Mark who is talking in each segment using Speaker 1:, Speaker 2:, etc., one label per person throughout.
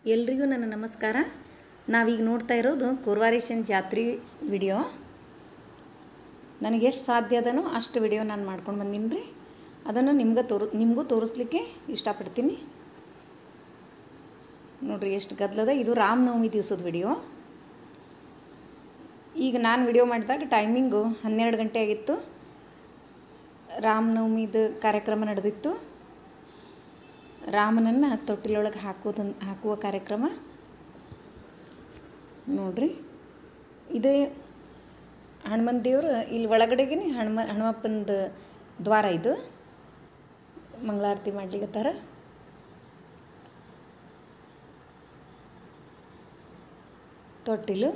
Speaker 1: ಎಲ್ರಿಗೂ ನನ್ನ ನಮಸ್ಕಾರ ನಾವೀಗ ನೋಡ್ತಾ ಇರೋದು ಕುರ್ವಾರೇಶನ್ ಜಾತ್ರೆ ವಿಡಿಯೋ ನನಗೆ ಎಷ್ಟು ಸಾಧ್ಯ ಅದನೋ ಅಷ್ಟು ವಿಡಿಯೋ ನಾನು ಮಾಡ್ಕೊಂಡು ಬಂದೀನಿ ರೀ ಅದನ್ನು ನಿಮ್ಗೆ ತೋರು ನಿಮಗೂ ತೋರಿಸ್ಲಿಕ್ಕೆ ಇಷ್ಟಪಡ್ತೀನಿ ನೋಡ್ರಿ ಎಷ್ಟು ಗದ್ದಲದ ಇದು ರಾಮನವಮಿ ದಿವಸದ ವಿಡಿಯೋ ಈಗ ನಾನು ವಿಡಿಯೋ ಮಾಡಿದಾಗ ಟೈಮಿಂಗು ಹನ್ನೆರಡು ಗಂಟೆ ಆಗಿತ್ತು ರಾಮನವಮಿದು ಕಾರ್ಯಕ್ರಮ ನಡೆದಿತ್ತು ರಾಮನನ್ನು ತೊಟ್ಟಿಲೊಳಗೆ ಹಾಕೋದನ್ ಹಾಕುವ ಕಾರ್ಯಕ್ರಮ ನೋಡ್ರಿ ಇದು ಹನುಮನ್ ದೇವ್ರು ಇಲ್ಲಿ ಒಳಗಡೆಗೆ ಹನುಮ ಹನುಮಪ್ಪಂದ ದ್ವಾರ ಇದು ಮಂಗಳಾರತಿ ಮಾಡ್ಲಿಕತ್ತಾರ ತೊಟ್ಟಿಲು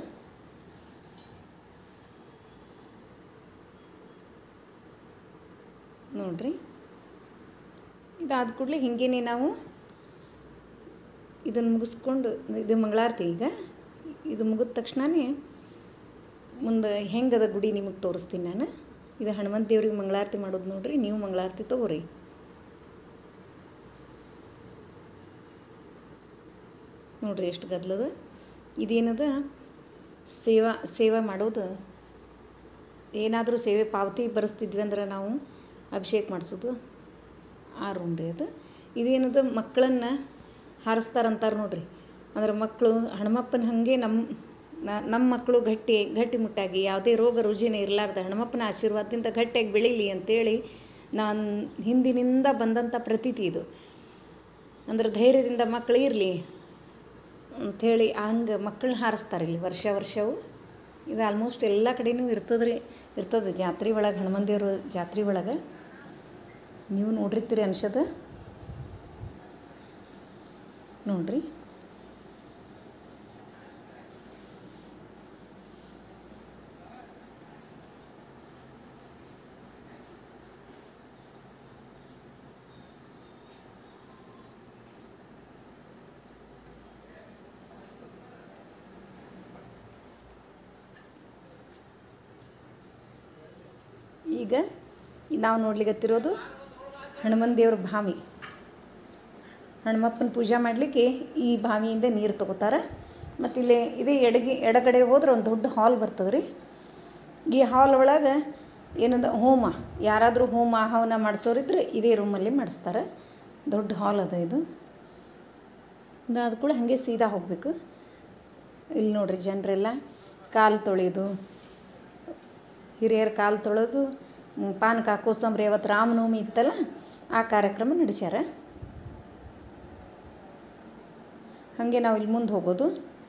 Speaker 1: ನೋಡ್ರಿ ಇದಾದ ಕೂಡಲೇ ಹಿಂಗೇನೆ ನಾವು ಇದನ್ನು ಮುಗಿಸ್ಕೊಂಡು ಇದು ಮಂಗಳಾರತಿ ಈಗ ಇದು ಮುಗಿದ ತಕ್ಷಣವೇ ಮುಂದೆ ಹೆಂಗದ ಗುಡಿ ನಿಮಗೆ ತೋರಿಸ್ತೀನಿ ನಾನು ಇದು ಹನುಮಂತ ದೇವ್ರಿಗೆ ಮಂಗಳಾರತಿ ಮಾಡೋದು ನೋಡ್ರಿ ನೀವು ಮಂಗಳಾರತಿ ತೊಗೋರಿ ನೋಡ್ರಿ ಎಷ್ಟು ಗದ್ದಲದ ಇದೇನದ ಸೇವಾ ಸೇವೆ ಮಾಡೋದು ಏನಾದರೂ ಸೇವೆ ಪಾವತಿ ಬರೆಸ್ತಿದ್ವಿ ಅಂದ್ರೆ ನಾವು ಅಭಿಷೇಕ ಮಾಡಿಸೋದು ಆ ರೂಮ್ ರೀ ಅದು ಇದೇನದ ಮಕ್ಕಳನ್ನು ಹಾರಿಸ್ತಾರಂತಾರೆ ನೋಡ್ರಿ ಅಂದ್ರೆ ಮಕ್ಕಳು ಹನುಮಪ್ಪನ ಹಾಗೆ ನಮ್ಮ ನಮ್ಮ ಮಕ್ಕಳು ಗಟ್ಟಿ ಗಟ್ಟಿ ಮುಟ್ಟಾಗಿ ಯಾವುದೇ ರೋಗ ರುಜಿನ ಇರಲಾರ್ದ ಹನುಮಪ್ಪನ ಆಶೀರ್ವಾದದಿಂದ ಗಟ್ಟಿಯಾಗಿ ಬೆಳೀಲಿ ಅಂತೇಳಿ ನಾನು ಹಿಂದಿನಿಂದ ಬಂದಂಥ ಪ್ರತೀತಿ ಇದು ಅಂದ್ರೆ ಧೈರ್ಯದಿಂದ ಮಕ್ಕಳು ಇರಲಿ ಅಂಥೇಳಿ ಹಂಗೆ ಮಕ್ಕಳನ್ನ ಹಾರಿಸ್ತಾರೆ ಇಲ್ಲಿ ವರ್ಷ ವರ್ಷವು ಇದು ಆಲ್ಮೋಸ್ಟ್ ಎಲ್ಲ ಕಡೆನೂ ಇರ್ತದೆ ರೀ ಇರ್ತದೆ ಜಾತ್ರೆ ಒಳಗೆ ಹನುಮನ್ ದೇವ್ರ ಜಾತ್ರೆ ಒಳಗೆ ನೀವು ನೋಡಿರ್ತೀರಿ ಅನ್ಸದ ನೋಡ್ರಿ ಈಗ ನಾವು ನೋಡ್ಲಿಕ್ಕತ್ತಿರೋದು ಹನುಮನ್ ದೇವ್ರ ಬಾವಿ ಹನುಮಪ್ಪನ ಪೂಜೆ ಮಾಡಲಿಕ್ಕೆ ಈ ಬಾವಿಯಿಂದ ನೀರು ತಗೋತಾರೆ ಮತ್ತು ಇಲ್ಲಿ ಇದೇ ಎಡಗಿ ಎಡಗಡೆ ಹೋದ್ರೆ ಒಂದು ದೊಡ್ಡ ಹಾಲ್ ಬರ್ತದೆ ರೀ ಈ ಹಾಲ್ ಒಳಗೆ ಏನದ ಹೋಮ ಯಾರಾದರೂ ಹೋಮ ಹವನ ಮಾಡಿಸೋರಿದ್ರೆ ಇದೇ ರೂಮಲ್ಲಿ ಮಾಡಿಸ್ತಾರೆ ದೊಡ್ಡ ಹಾಲ್ ಅದ ಇದು ಅದಾದ ಕೂಡ ಹಾಗೆ ಸೀದಾ ಹೋಗಬೇಕು ಇಲ್ಲಿ ನೋಡ್ರಿ ಜನರೆಲ್ಲ ಕಾಲು ತೊಳೆಯೋದು ಹಿರಿಯರ ಕಾಲು ತೊಳೆದು ಪಾನಕ ಕೋಸಂಬರಿ ಅವತ್ತು ರಾಮನವಮಿ ಇತ್ತಲ್ಲ ಆ ಕಾರ್ಯಕ್ರಮ ನಡೆಸ್ಯಾರ ಹಾಗೆ ನಾವು ಇಲ್ಲಿ ಮುಂದೆ ಹೋಗೋದು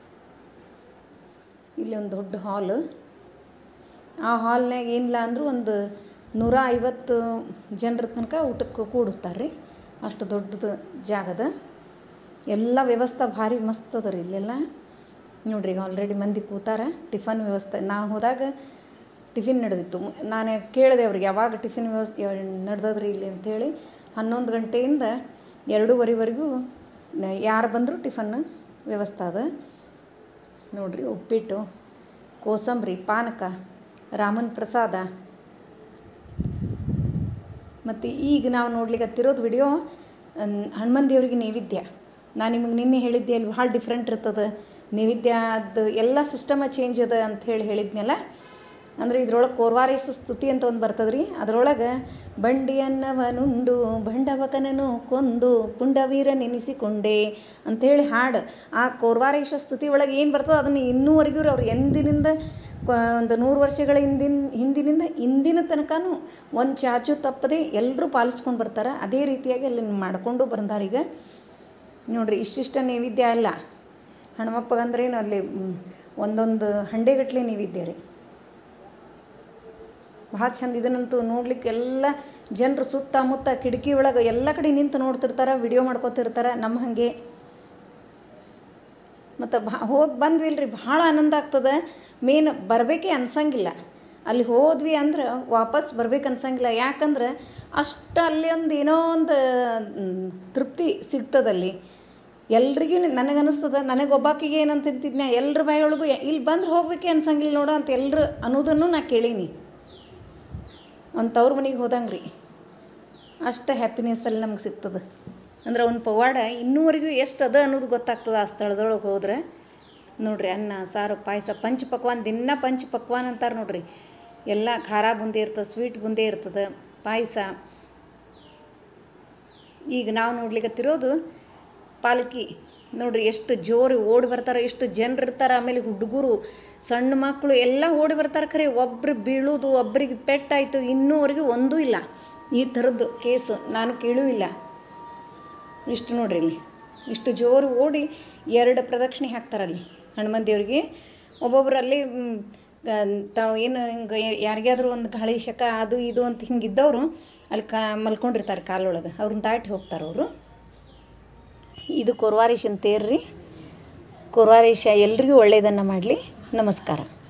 Speaker 1: ಇಲ್ಲಿ ಒಂದು ದೊಡ್ಡ ಹಾಲ್ ಆ ಹಾಲ್ನಾಗ ಏನಿಲ್ಲ ಅಂದರೂ ಒಂದು ನೂರ ಐವತ್ತು ಜನರ ತನಕ ಊಟಕ್ಕೆ ಕೂಡುತ್ತಾರೆ ರೀ ಅಷ್ಟು ದೊಡ್ಡದು ಜಾಗದ ಎಲ್ಲ ವ್ಯವಸ್ಥೆ ಭಾರಿ ಮಸ್ತ್ ಅದ ರೀ ಇಲ್ಲೆಲ್ಲ ನೋಡ್ರಿ ಈಗ ಆಲ್ರೆಡಿ ಮಂದಿ ಕೂತಾರ ಟಿಫನ್ ವ್ಯವಸ್ಥೆ ನಾವು ಹೋದಾಗ ಟಿಫಿನ್ ನಡೆದಿತ್ತು ನಾನು ಕೇಳಿದೆ ಅವ್ರಿಗೆ ಯಾವಾಗ ಟಿಫಿನ್ ವ್ಯವಸ್ಥೆ ನಡೆದದ್ರಿ ಇಲ್ಲಿ ಅಂಥೇಳಿ ಹನ್ನೊಂದು ಗಂಟೆಯಿಂದ ಎರಡೂವರೆವರೆಗೂ ಯಾರು ಬಂದರೂ ಟಿಫನ್ ವ್ಯವಸ್ಥೆ ಅದ ನೋಡ್ರಿ ಉಪ್ಪಿಟ್ಟು ಕೋಸಂಬರಿ ಪಾನಕ ರಾಮನ್ ಪ್ರಸಾದ ಮತ್ತು ಈಗ ನಾವು ನೋಡ್ಲಿಕ್ಕತ್ತಿರೋದು ವಿಡಿಯೋ ಹನುಮನ್ ದೇವ್ರಿಗೆ ನೈವೇದ್ಯ ನಾನು ನಿಮಗೆ ನಿನ್ನೆ ಹೇಳಿದ್ದೆ ಅಲ್ಲಿ ಭಾಳ ಡಿಫ್ರೆಂಟ್ ಇರ್ತದೆ ನೈವೇದ್ಯದ ಎಲ್ಲ ಸಿಸ್ಟಮ ಚೇಂಜ್ ಅದ ಅಂತ ಹೇಳಿ ಹೇಳಿದ್ನಲ್ಲ ಅಂದರೆ ಇದ್ರೊಳಗೆ ಕೋರ್ವಾರೇಶ ಸ್ತುತಿ ಅಂತ ಒಂದು ಬರ್ತದೆ ರೀ ಅದರೊಳಗೆ ಬಂಡಿಯನ್ನವನುಂಡು ಬಂಡವಕನನು ಕೊಂದು ಪುಂಡವೀರ ನೆನೆಸಿಕೊಂಡೆ ಅಂಥೇಳಿ ಹಾಡು ಆ ಕೋರ್ವಾರೇಶ ಸ್ತುತಿ ಒಳಗೆ ಏನು ಬರ್ತದೆ ಅದನ್ನು ಇನ್ನೂವರೆಗೂ ಅವ್ರು ಎಂದಿನಿಂದ ಒಂದು ನೂರು ವರ್ಷಗಳ ಹಿಂದಿನ ಹಿಂದಿನಿಂದ ಇಂದಿನ ತನಕನೂ ಒಂದು ಚಾಚು ತಪ್ಪದೆ ಎಲ್ಲರೂ ಪಾಲಿಸ್ಕೊಂಡು ಬರ್ತಾರೆ ಅದೇ ರೀತಿಯಾಗಿ ಅಲ್ಲಿ ಮಾಡಿಕೊಂಡು ಬಂದಾರ ಈಗ ನೋಡಿರಿ ಇಷ್ಟಿಷ್ಟ ನೈವೇದ್ಯ ಅಲ್ಲ ಹನುಮಪ್ಪಗಂದ್ರೇನು ಅಲ್ಲಿ ಒಂದೊಂದು ಹಂಡೆಗಟ್ಟಲೆ ನೈವೇದ್ಯ ರೀ ಭಾಳ ಚಂದ ಇದನ್ನಂತೂ ನೋಡ್ಲಿಕ್ಕೆ ಎಲ್ಲ ಜನರು ಸುತ್ತಮುತ್ತ ಕಿಟಕಿ ಒಳಗೆ ಎಲ್ಲ ಕಡೆ ನಿಂತು ನೋಡ್ತಿರ್ತಾರೆ ವಿಡಿಯೋ ಮಾಡ್ಕೊತಿರ್ತಾರೆ ನಮ್ಮ ಹಾಗೆ ಮತ್ತು ಭಾ ಹೋಗಿ ಬಂದ್ವಿ ರೀ ಭಾಳ ಆನಂದ ಆಗ್ತದೆ ಮೇನ್ ಬರಬೇಕೇ ಅನ್ಸಂಗಿಲ್ಲ ಅಲ್ಲಿ ಹೋದ್ವಿ ಅಂದ್ರೆ ವಾಪಸ್ ಬರ್ಬೇಕು ಅನ್ಸಂಗಿಲ್ಲ ಯಾಕಂದ್ರೆ ಅಷ್ಟು ಅಲ್ಲಿ ಒಂದು ಏನೋ ಒಂದು ತೃಪ್ತಿ ಸಿಗ್ತದಲ್ಲಿ ಎಲ್ರಿಗೂ ನನಗನ್ನಿಸ್ತದೆ ನನಗೊಬ್ಬಾಕಿಗೆ ಏನಂತ ಅಂತಿದ್ನ ಎಲ್ಲರ ಬಾಯೊಳಗೂ ಇಲ್ಲಿ ಬಂದ್ರೆ ಹೋಗ್ಬೇಕೆ ಅನ್ಸಂಗಿಲ್ಲ ನೋಡು ಅಂತ ಎಲ್ಲರೂ ಅನ್ನೋದನ್ನು ನಾ ಕೇಳೀನಿ ಒಂದು ತವ್ರ ಮನೆಗೆ ಹೋದಂಗೆ ರೀ ಅಷ್ಟು ಹ್ಯಾಪಿನೆಸ್ ಅಲ್ಲಿ ನಮ್ಗೆ ಸಿಗ್ತದೆ ಅಂದ್ರೆ ಅವ್ನ ಪವಾಡ ಇನ್ನೂವರೆಗೂ ಎಷ್ಟು ಅದ ಅನ್ನೋದು ಗೊತ್ತಾಗ್ತದೆ ಆ ಸ್ಥಳದೊಳಗೆ ಹೋದ್ರೆ ನೋಡ್ರಿ ಅನ್ನ ಸಾರು ಪಾಯಸ ಪಂಚ ಪಕ್ವಾನ್ ದಿನ ಪಂಚ ಪಕ್ವಾನ್ ಅಂತಾರೆ ನೋಡ್ರಿ ಎಲ್ಲ ಖಾರ ಬುಂದಿ ಇರ್ತದೆ ಸ್ವೀಟ್ ಬುಂದಿ ಇರ್ತದೆ ಪಾಯಸ ಈಗ ನಾವು ನೋಡ್ಲಿಕ್ಕತ್ತಿರೋದು ಪಾಲ್ಕಿ ನೋಡ್ರಿ ಎಷ್ಟು ಜೋರು ಓಡಿ ಬರ್ತಾರೆ ಎಷ್ಟು ಜನರು ಇರ್ತಾರೆ ಆಮೇಲೆ ಹುಡುಗರು ಸಣ್ಣ ಮಕ್ಕಳು ಎಲ್ಲ ಓಡಿ ಬರ್ತಾರೆ ಖರೆ ಒಬ್ರು ಬೀಳೋದು ಒಬ್ರಿಗೆ ಪೆಟ್ಟಾಯಿತು ಇನ್ನೂವರೆಗೂ ಒಂದೂ ಇಲ್ಲ ಈ ಥರದ್ದು ಕೇಸು ನಾನು ಕೇಳೂ ಇಲ್ಲ ಇಷ್ಟು ನೋಡ್ರಿ ಇಲ್ಲಿ ಇಷ್ಟು ಜೋರು ಓಡಿ ಎರಡು ಪ್ರದಕ್ಷಿಣೆ ಹಾಕ್ತಾರಲ್ಲಿ ಹನುಮಂತ ದೇವ್ರಿಗೆ ಒಬ್ಬೊಬ್ರು ಅಲ್ಲಿ ಮ್, ಗ- ತಾವು ಏನು ಹಿಂಗೆ ಯಾರಿಗಾದ್ರೂ ಒಂದು ಗಾಳಿ ಶಕ ಅದು ಇದು ಅಂತ ಹಿಂಗೆ ಇದ್ದವರು ಅಲ್ಲಿ ಕಾ ಮಲ್ಕೊಂಡಿರ್ತಾರೆ ಕಾಲೊಳಗೆ ಅವ್ರನ್ನ ದಾಟಿ ಹೋಗ್ತಾರೆ ಅವರು ಇದು ಕೊರ್ವಾರೀಶನ್ ತೇರ್ರಿ ಕೊರ್ವಾರೀಶ ಎಲ್ರಿಗೂ ಒಳ್ಳೆಯದನ್ನು ಮಾಡಲಿ ನಮಸ್ಕಾರ